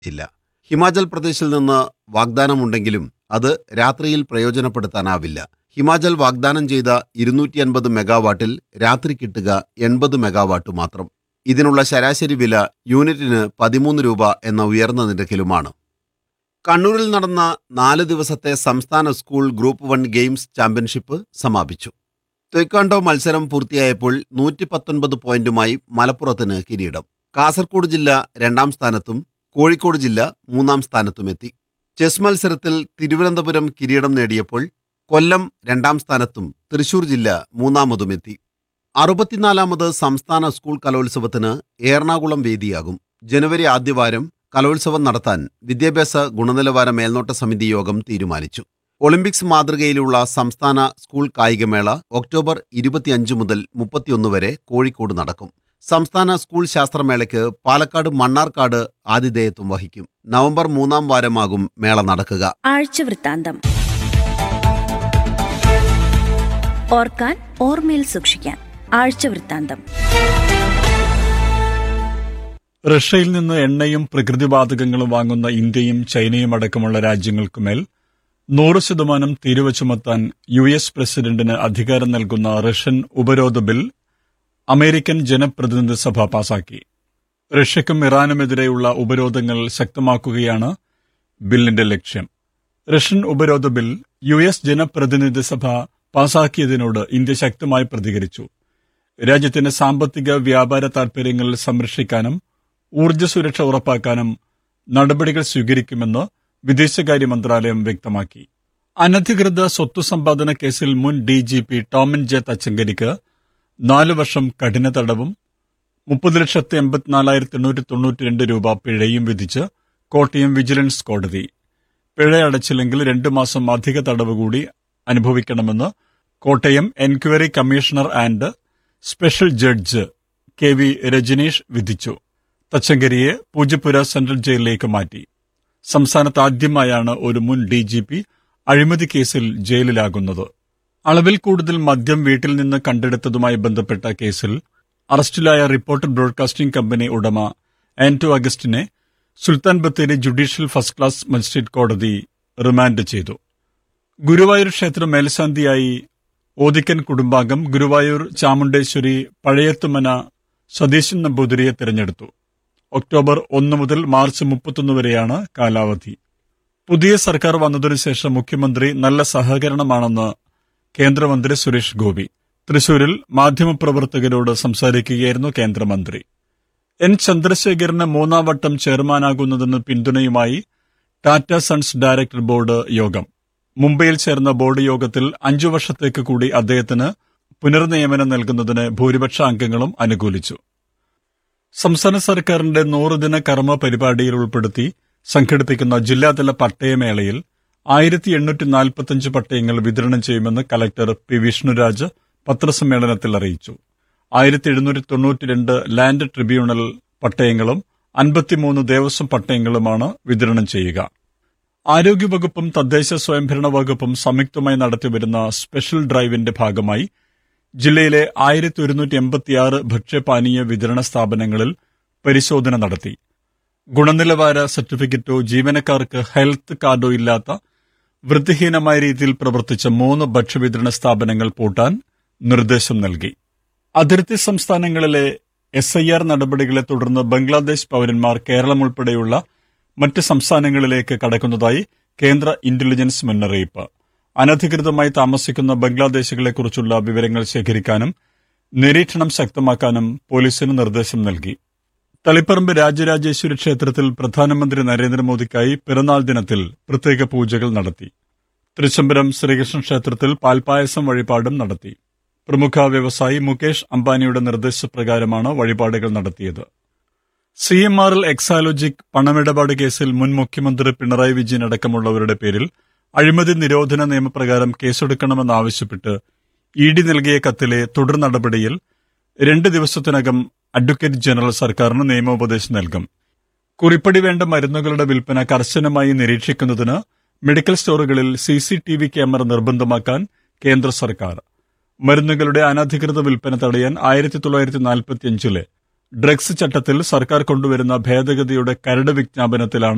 ഇല്ല ഹിമാചൽ പ്രദേശിൽ നിന്ന് വാഗ്ദാനമുണ്ടെങ്കിലും അത് രാത്രിയിൽ പ്രയോജനപ്പെടുത്താനാവില്ല ഹിമാചൽ വാഗ്ദാനം ചെയ്ത ഇരുന്നൂറ്റി അൻപത് മെഗാവാട്ടിൽ രാത്രി കിട്ടുക എൺപത് മെഗാവാട്ട് മാത്രം ഇതിനുള്ള ശരാശരി വില യൂണിറ്റിന് പതിമൂന്ന് രൂപ എന്ന ഉയർന്ന നിരക്കിലുമാണ് കണ്ണൂരിൽ നടന്ന നാല് ദിവസത്തെ സംസ്ഥാന school group one games championship സമാപിച്ചു ത്വയ്ക്കാണ്ടോ മത്സരം പൂർത്തിയായപ്പോൾ നൂറ്റി പത്തൊൻപത് പോയിന്റുമായി മലപ്പുറത്തിന് കിരീടം കാസർഗോഡ് ജില്ല രണ്ടാം സ്ഥാനത്തും കോഴിക്കോട് ജില്ല മൂന്നാം സ്ഥാനത്തുമെത്തി ചെസ് മത്സരത്തിൽ തിരുവനന്തപുരം കിരീടം നേടിയപ്പോൾ കൊല്ലം രണ്ടാം സ്ഥാനത്തും തൃശൂർ ജില്ല മൂന്നാമതുമെത്തി അറുപത്തിനാലാമത് സംസ്ഥാന സ്കൂൾ കലോത്സവത്തിന് എറണാകുളം വേദിയാകും ജനുവരി ആദ്യവാരം കലോത്സവം നടത്താൻ വിദ്യാഭ്യാസ ഗുണനിലവാര മേൽനോട്ട സമിതി യോഗം തീരുമാനിച്ചു ഒളിമ്പിക്സ് മാതൃകയിലുള്ള സംസ്ഥാന സ്കൂൾ കായികമേള ഒക്ടോബർ ഇരുപത്തിയഞ്ച് മുതൽ മുപ്പത്തിയൊന്ന് വരെ കോഴിക്കോട് നടക്കും സംസ്ഥാന സ്കൂൾ ശാസ്ത്രമേളയ്ക്ക് പാലക്കാട് മണ്ണാർക്കാട് ആതിഥേയത്വം വഹിക്കും നവംബർ മൂന്നാം വാരമാകും മേള നടക്കുക ആഴ്ചവൃത്താന്തം ഓർക്കാൻ ഓർമ്മയിൽ സൂക്ഷിക്കാൻ ആഴ്ചവൃത്താന്തം റഷ്യയിൽ നിന്ന് എണ്ണയും പ്രകൃതിവാതകങ്ങളും വാങ്ങുന്ന ഇന്ത്യയും ചൈനയും അടക്കമുള്ള രാജ്യങ്ങൾക്കുമേൽ നൂറ് ശതമാനം തീരുവ ചുമത്താൻ യു എസ് പ്രസിഡന്റിന് അധികാരം നൽകുന്ന റഷ്യൻ ഉപരോധ ബിൽ അമേരിക്കൻ ജനപ്രതിനിധി സഭ പാസാക്കി റഷ്യക്കും ഇറാനുമെതിരെയുള്ള ഉപരോധങ്ങൾ ശക്തമാക്കുകയാണ് ബില്ലിന്റെ ലക്ഷ്യം റഷ്യൻ ഉപരോധ ബിൽ യു എസ് ജനപ്രതിനിധി സഭ പാസാക്കിയതിനോട് ഇന്ത്യ ശക്തമായി പ്രതികരിച്ചു രാജ്യത്തിന്റെ സാമ്പത്തിക വ്യാപാര താൽപര്യങ്ങൾ സംരക്ഷിക്കാനും ഊർജ്ജ സുരക്ഷ ഉറപ്പാക്കാനും നടപടികൾ സ്വീകരിക്കുമെന്ന് വിദേശകാര്യ മന്ത്രാലയം വ്യക്തമാക്കി അനധികൃത സ്വത്ത് സമ്പാദന കേസിൽ മുൻ D G P Tomin J തച്ചങ്കരിക്ക് നാല് വർഷം കഠിന തടവും മുപ്പത് ലക്ഷത്തി എൺപത്തിനാലായിരത്തി എണ്ണൂറ്റി തൊണ്ണൂറ്റിരണ്ട് രൂപ പിഴയും വിധിച്ച് കോട്ടയം വിജിലൻസ് കോടതി പിഴ അടച്ചില്ലെങ്കിൽ രണ്ടു മാസം അധിക തടവ് കൂടി അനുഭവിക്കണമെന്ന് Kottayam enquiry commissioner and special judge K V Rajneesh വിധിച്ചു തച്ചങ്കരിയെ പൂജപ്പുര സെൻട്രൽ ജയിലിലേക്ക് മാറ്റി സംസ്ഥാനത്ത് ആദ്യമായാണ് ഒരു മുൻ ഡി ജി പി അഴിമതി കേസിൽ ജയിലിലാകുന്നത് അളവിൽ കൂടുതൽ മദ്യം വീട്ടിൽ നിന്ന് കണ്ടെടുത്തതുമായി ബന്ധപ്പെട്ട കേസിൽ അറസ്റ്റിലായ റിപ്പോർട്ടർ ബ്രോഡ്കാസ്റ്റിംഗ് കമ്പനി ഉടമ ആന്റോ അഗസ്റ്റിനെ Sultan Bathery judicial first class magistrate കോടതി റിമാൻഡ് ചെയ്തു ഗുരുവായൂർ ക്ഷേത്ര മേൽശാന്തിയായി ഓദിക്കൻ കുടുംബാംഗം ഗുരുവായൂർ ചാമുണ്ടേശ്വരി പഴയത്തുമന സതീശൻ നമ്പൂതിരിയെ തിരഞ്ഞെടുത്തു ഒക്ടോബർ ഒന്ന് മുതൽ മാർച്ച് മുപ്പത്തൊന്ന് വരെയാണ് കാലാവധി പുതിയ സർക്കാർ വന്നതിനു ശേഷം മുഖ്യമന്ത്രി നല്ല സഹകരണമാണെന്ന് കേന്ദ്രമന്ത്രി സുരേഷ് ഗോപി തൃശൂരിൽ മാധ്യമപ്രവർത്തകരോട് സംസാരിക്കുകയായിരുന്നു കേന്ദ്രമന്ത്രി എൻ ചന്ദ്രശേഖരന് മൂന്നാം വട്ടം ചെയർമാനാകുന്നതിന് പിന്തുണയുമായി ടാറ്റ സൺസ് ഡയറക്ടർ ബോർഡ് യോഗം മുംബൈയിൽ ചേർന്ന ബോർഡ് യോഗത്തിൽ അഞ്ചു വർഷത്തേക്ക് കൂടി അദ്ദേഹത്തിന് പുനർനിയമനം നൽകുന്നതിന് ഭൂരിപക്ഷ അംഗങ്ങളും അനുകൂലിച്ചു സംസ്ഥാന സർക്കാരിന്റെ നൂറുദിന കർമ്മ പരിപാടിയിൽ ഉൾപ്പെടുത്തി സംഘടിപ്പിക്കുന്ന ജില്ലാതല പട്ടയമേളയിൽ ആയിരത്തി എണ്ണൂറ്റി നാൽപ്പത്തിയഞ്ച് പട്ടയങ്ങൾ വിതരണം ചെയ്യുമെന്ന് കലക്ടർ പി വിഷ്ണുരാജ് പത്രസമ്മേളനത്തിൽ അറിയിച്ചു ആയിരത്തി എഴുന്നൂറ്റി തൊണ്ണൂറ്റിരണ്ട് ലാൻഡ് ട്രിബ്യൂണൽ പട്ടയങ്ങളും അൻപത്തിമൂന്ന് ദേവസ്വം പട്ടയങ്ങളുമാണ് വിതരണം ചെയ്യുക ആരോഗ്യവകുപ്പും തദ്ദേശ സ്വയംഭരണ വകുപ്പും സംയുക്തമായി നടത്തിവരുന്ന സ്പെഷ്യൽ ഡ്രൈവിന്റെ ഭാഗമായി ജില്ലയിലെ ആയിരത്തി ഒരുന്നൂറ്റി എൺപത്തിയാറ് ഭക്ഷ്യപാനീയ വിതരണ സ്ഥാപനങ്ങളിൽ പരിശോധന നടത്തി ഗുണനിലവാര സർട്ടിഫിക്കറ്റോ ജീവനക്കാർക്ക് ഹെൽത്ത് കാർഡോ ഇല്ലാത്ത വൃത്തിഹീനമായ രീതിയിൽ പ്രവർത്തിച്ച മൂന്ന് ഭക്ഷ്യവിതരണ സ്ഥാപനങ്ങൾ പൂട്ടാൻ നിർദ്ദേശം നൽകി അതിർത്തി സംസ്ഥാനങ്ങളിലെ എസ് ഐ ആർ നടപടികളെ തുടർന്ന് ബംഗ്ലാദേശ് പൌരന്മാർ കേരളം ഉൾപ്പെടെയുള്ള മറ്റ് സംസ്ഥാനങ്ങളിലേക്ക് കടക്കുന്നതായി കേന്ദ്ര ഇന്റലിജൻസ് മുന്നറിയിപ്പ് അനധികൃതമായി താമസിക്കുന്ന ബംഗ്ലാദേശികളെക്കുറിച്ചുള്ള വിവരങ്ങൾ ശേഖരിക്കാനും നിരീക്ഷണം ശക്തമാക്കാനും പോലീസിന് നിർദ്ദേശം നൽകി തളിപ്പറമ്പ് രാജരാജേശ്വരി ക്ഷേത്രത്തിൽ പ്രധാനമന്ത്രി നരേന്ദ്രമോദിക്കായി പിറന്നാൾ ദിനത്തിൽ പ്രത്യേക പൂജകൾ നടത്തി തൃശംബരം ശ്രീകൃഷ്ണ ക്ഷേത്രത്തിൽ പാൽപായസം വഴിപാടും നടത്തി പ്രമുഖ വ്യവസായി മുകേഷ് അംബാനിയുടെ നിർദ്ദേശപ്രകാരമാണ് വഴിപാടുകൾ നടത്തിയത് C M R L Exalogic പണമിടപാട് കേസിൽ മുൻ മുഖ്യമന്ത്രി പിണറായി വിജയൻ അടക്കമുള്ളവരുടെ പേരിൽ അഴിമതി നിരോധന നിയമപ്രകാരം കേസെടുക്കണമെന്നാവശ്യപ്പെട്ട് ഇ ഡി നൽകിയ കത്തിലെ തുടർ നടപടിയിൽ രണ്ട് ദിവസത്തിനകം അഡ്വക്കേറ്റ് ജനറൽ സർക്കാരിന് നിയമോപദേശം നൽകും കുറിപ്പടി വേണ്ട മരുന്നുകളുടെ വിൽപ്പന കർശനമായി നിരീക്ഷിക്കുന്നതിന് മെഡിക്കൽ സ്റ്റോറുകളിൽ C C T V camera നിർബന്ധമാക്കാൻ കേന്ദ്ര സർക്കാർ മരുന്നുകളുടെ അനധികൃത വിൽപ്പന തടയാൻ ആയിരത്തി തൊള്ളായിരത്തി നാൽപ്പത്തിയഞ്ചിലെ ഡ്രഗ്സ് ചട്ടത്തിൽ സർക്കാർ കൊണ്ടുവരുന്ന ഭേദഗതിയുടെ കരട് വിജ്ഞാപനത്തിലാണ്